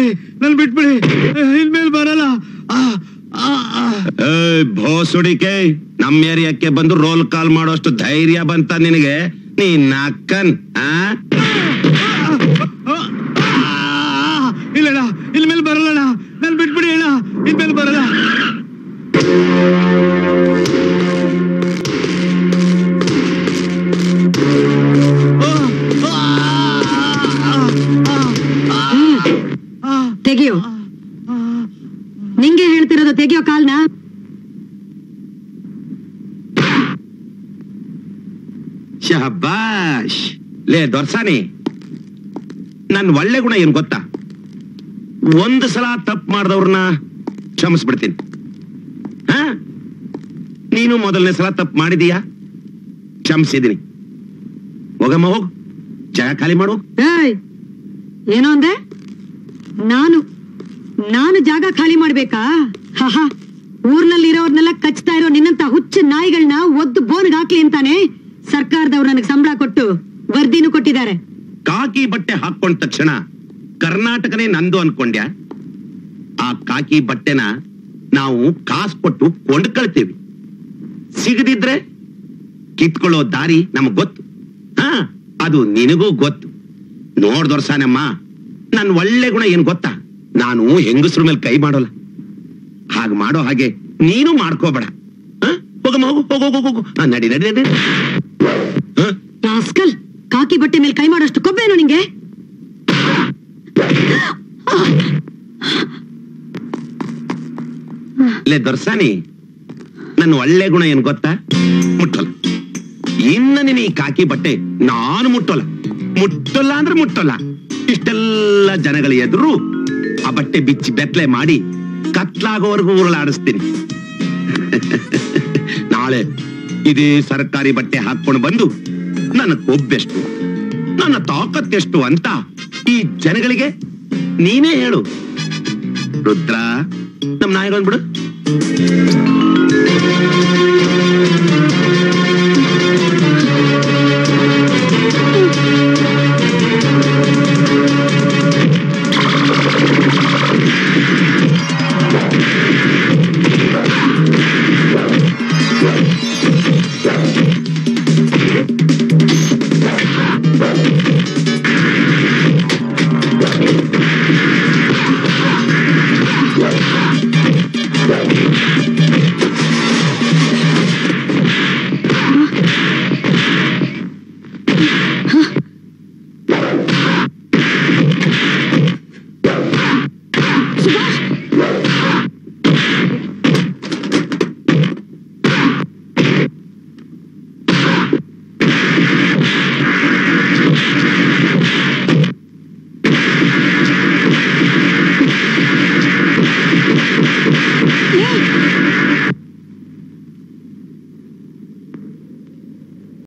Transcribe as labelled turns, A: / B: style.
A: ನನ್ ಬಿಟ್ಬಿಡಿ ಇನ್ಮೇಲೆ ಬರಲ್ಲ ಆ, ಆ, ಆ.
B: ಭೋಸುಡಿಕೆ ನಮ್ ಏರಿಯಾಕ್ಕೆ ಬಂದು ರೋಲ್ ಕಾಲ್ ಮಾಡೋಷ್ಟು ಧೈರ್ಯ ಬಂತ ನಿನಗೆ ನೀ ನಕ್ಕನ್ ಆ
A: ಆ, ಇಲ್ಲಣ್ಣ ಇನ್ಮೇಲೆ ಬರಲ್ಲಣ್ಣ ನನ್ ಬಿಟ್ಬಿಡಿ ಅಣ್ಣ ಇನ್ಮೇಲೆ ಬರಲ್ಲ ಆ, ಆ, ಆ, ಆ, ಆ, ಆ,
C: ತೆಗಿಯೋ
A: ಆ.
C: ನಿಂಗೆ ಹೇಳ್ತಿರೋದು ತೆಗಿಯೋ ಕಾಲ್ನ
B: ಶಹಬಾಷ್ ಲೇ ದೊರ್ಸಾನಿ ನನ್ ಒಳ್ಳೆ ಗುಣ ಏನ್ ಗೊತ್ತಾ ಒಂದು ಸಲ ತಪ್ಪು ಮಾಡಿದವ್ರನ್ನ ಕ್ಷಮಿಸ್ಬಿಡ್ತೀನಿ ಹಾ ನೀನು ಮೊದಲನೇ ಸಲ ತಪ್ಪು ಮಾಡಿದೀಯಾ ಕ್ಷಮಿಸಿದೀನಿ ಹೋಗಮ್ಮ ಹೋಗು ಜಾಗ ಖಾಲಿ ಮಾಡು
C: ಏಯ್ ಏನೋ ಅಂದೆ ನಾನು ನಾನು ಜಾಗ ಖಾಲಿ ಮಾಡ್ಬೇಕಾ ಹಹ ಊರ್ನಲ್ಲಿ ಇರೋರ್ನೆಲ್ಲ ಕಚ್ತಾ ಇರೋ ನಿನ್ನಂತ ಹುಚ್ಚ ನಾಯಿಗಳನ್ನ ಒದ್ದು ಬೋನ್ಗ್ ಹಾಕ್ಲಿ ಅಂತಾನೆ ಸರ್ಕಾರದವ್ರು ನನಗೆ ಸಂಬಳ ಕೊಟ್ಟು ವರದಿನೂ ಕೊಟ್ಟಿದ್ದಾರೆ
B: ಕಾಕಿ ಬಟ್ಟೆ ಹಾಕೊಂಡ ತಕ್ಷಣ ಕರ್ನಾಟಕನೇ ನಂದು ಅನ್ಕೊಂಡ್ಯ ಆ ಕಾಕಿ ಬಟ್ಟೆನ ನಾವು ಕಾಸು ಕೊಟ್ಟು ಕೊಂಡ್ಕೊಳ್ತೀವಿ ಸಿಗದಿದ್ರೆ ಕಿತ್ಕೊಳ್ಳೋ ದಾರಿ ನಮಗ್ ಗೊತ್ತು ಹಾ ಅದು ನಿನಗೂ ಗೊತ್ತು ನೋಡ್ದೊರ್ಸಾನಮ್ಮ ನನ್ ಒಳ್ಳೆ ಗುಣ ಏನ್ ಗೊತ್ತಾ ನಾನು ಹೆಂಗಸ್ರ ಮೇಲೆ ಕೈ ಮಾಡೋಲ್ಲ ಹಾಗ ಮಾಡೋ ಹಾಗೆ ನೀನು ಮಾಡ್ಕೋಬೇಡ ಹಾ? ಹೋಗಮ್ಮ ಹೋಗು ಹೋಗು ಹೋಗು ಹೋಗು ಹಾ, ನಡಿ ನಡಿ ನಡಿ ಹಾ
C: ರಾಸ್ಕಲ್ ಕಾಕಿ ಬಟ್ಟೆ ಮೇಲೆ ಕೈ ಮಾಡೋಷ್ಟು ಕೊಬ್ಬೇನೋ ನಿಂಗೆ
B: ಲೇ ದೊರ್ಸಾನಿ ನನ್ನ ಒಳ್ಳೆ ಗುಣ ಏನ್ ಗೊತ್ತಾ ಮುಟ್ಟಲ್ಲ ಇನ್ನ ನೀನ್ ಈ ಕಾಕಿ ಬಟ್ಟೆ ನಾನು ಮುಟ್ಟೋಲ್ಲ ಮುಟ್ಟಲ್ಲ ಅಂದ್ರೆ ಮುಟ್ಟಲ್ಲ ಇಷ್ಟೆಲ್ಲ ಜನಗಳ ಎದುರು ಆ ಬಟ್ಟೆ ಬಿಚ್ಚಿ ಬೆತ್ತಲೆ ಮಾಡಿ ಕತ್ಲಾಗೋವರೆಗೂ ಉರುಳಾಡಿಸ್ತೀನಿ ನಾಳೆ ಇದೇ ಸರ್ಕಾರಿ ಬಟ್ಟೆ ಹಾಕೊಂಡು ಬಂದು ನನ್ನ ಕೊಬ್ಬೆಷ್ಟು ನನ್ನ ತಾಕತ್ತೆಷ್ಟು ಅಂತ ಈ ಜನಗಳಿಗೆ ನೀನೇ ಹೇಳು ರುದ್ರ ನಮ್ ನಾಯಿಗಳು ಬಿಡು